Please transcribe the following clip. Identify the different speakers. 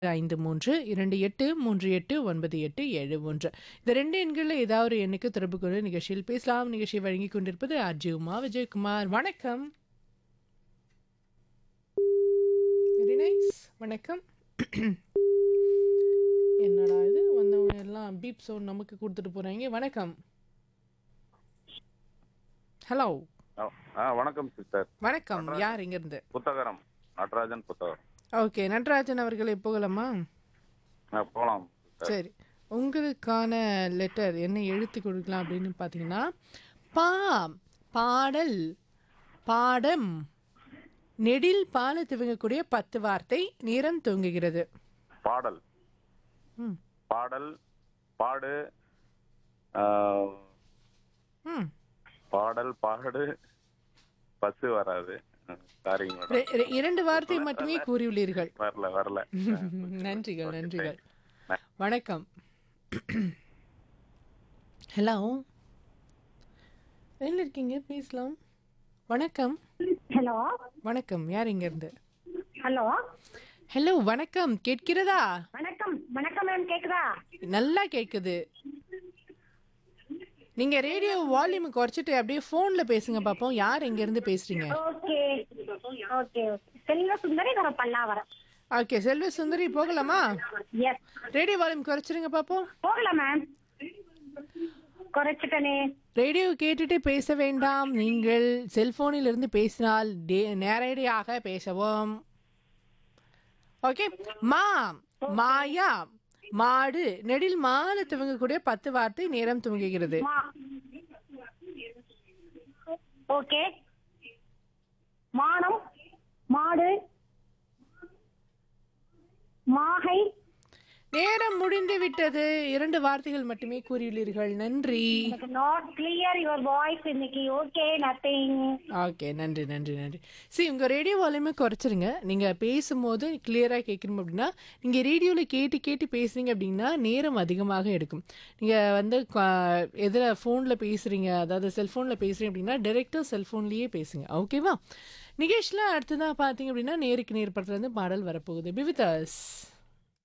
Speaker 1: ஐந்து மூன்று இரண்டு எட்டு மூன்று எட்டு ஒன்பது எட்டு ஏழு ஒன்று இந்த ரெண்டு எண்களில் ஏதாவது ஒரு எண்ணுக்கு தொடர்பு கொண்டு நிகழ்ச்சியில் பேசலாம் நிகழ்ச்சியை வழங்கி கொண்டிருப்பது அர்ஜி உமா விஜயகுமார் வணக்கம் வெரி நைஸ் வணக்கம் என்னடா இது வந்தவங்க எல்லாம் பீப் சவுண்ட் நமக்கு கொடுத்துட்டு போறாங்க வணக்கம் ஹலோ
Speaker 2: ஆ ஆ, வணக்கம் சிஸ்டர்
Speaker 1: வணக்கம் யார் இங்கிருந்து
Speaker 2: புத்தகரம் நடராஜன் புத்தகரம்
Speaker 1: ஓகே நடராஜன் அவர்களை போகலாமா
Speaker 2: ஆ போகலாம் சிஸ்டர்
Speaker 1: சரி உங்களுக்கான லெட்டர் என்ன எழுத்து கொடுக்கலாம் அப்படின்னு பார்த்தீங்கன்னா பா பாடல் பாடம் நெடில் பால துவங்கக்கூடிய பத்து வார்த்தை நேரம் துவங்குகிறது
Speaker 2: பாடல்
Speaker 1: ம்
Speaker 2: பாடல் பாடு ஆ,
Speaker 1: ம்
Speaker 2: பாடல் பாடு பஸ் வராது சாரிங்க மேடம்
Speaker 1: ரெ- ரெ- இரண்டு வார்த்தை மட்டுமே கூறியுள்ளீர்கள்
Speaker 2: வரல வரல
Speaker 1: நன்றிகள் நன்றிகள் வணக்கம் ஹலோ எங்க இருக்கீங்க பேசலாம் வணக்கம்
Speaker 3: ஹலோ
Speaker 1: வணக்கம் யார் இங்க இருந்து
Speaker 3: ஹலோ
Speaker 1: ஹலோ வணக்கம் கேட்கிறதா
Speaker 3: வணக்கம் வணக்கம் மேம் கேக்குதா
Speaker 1: நல்லா கேக்குது நீங்க ரேடியோ வால்யூம் குறைச்சிட்டு அப்படியே போன்ல பேசுங்க பாப்போம் யார் எங்க இருந்து பேசுறீங்க
Speaker 3: ஓகே ஓகே செல்வ சுந்தரி வர பல்லாவரம்
Speaker 1: ஓகே செல்வ சுந்தரி போகலாமா
Speaker 3: எஸ்
Speaker 1: ரேடியோ வால்யூம் குறைச்சிருங்க பாப்போம்
Speaker 3: போகலாம் மேம் குறைச்சிட்டனே
Speaker 1: ரேடியோ கேட்டுட்டு பேச வேண்டாம் நீங்கள் செல்போனில் இருந்து பேசினால் டே- நேரடியாக பேசவும் ஓகே மா மாயா மாடு நெடில் மால துவங்கக்கூடிய பத்து வார்த்தை நேரம் துவங்குகிறது
Speaker 3: மா ஓகே மானம் மாடு மாகை
Speaker 1: நேரம் முடிந்து விட்டது இரண்டு வார்த்தைகள் மட்டுமே கூறியுள்ளீர்கள் நன்றி
Speaker 3: எனக்கு நாட் கிளியர் யுவர் வாய்ஸ் இன்னைக்கு ஓகே நத்திங்
Speaker 1: ஓகே நன்றி நன்றி நன்றி சரி உங்கள் ரேடியோ வால்யூமே குறைச்சிருங்க நீங்கள் பேசும்போது கிளியராக கேட்கணும் அப்படின்னா நீங்கள் ரேடியோவில் கேட்டு கேட்டு பேசுறீங்க அப்படின்னா நேரம் அதிகமாக எடுக்கும் நீங்கள் வந்து எதில் ஃபோனில் பேசுகிறீங்க அதாவது செல்ஃபோனில் பேசுகிறீங்க அப்படின்னா டேரெக்டாக செல்ஃபோன்லேயே பேசுங்க ஓகேவா நிகேஷ்ல அடுத்ததாக பார்த்தீங்க அப்படின்னா நேருக்கு நேர் படத்துலேருந்து பாடல் வரப்போகுது பிவிதாஸ்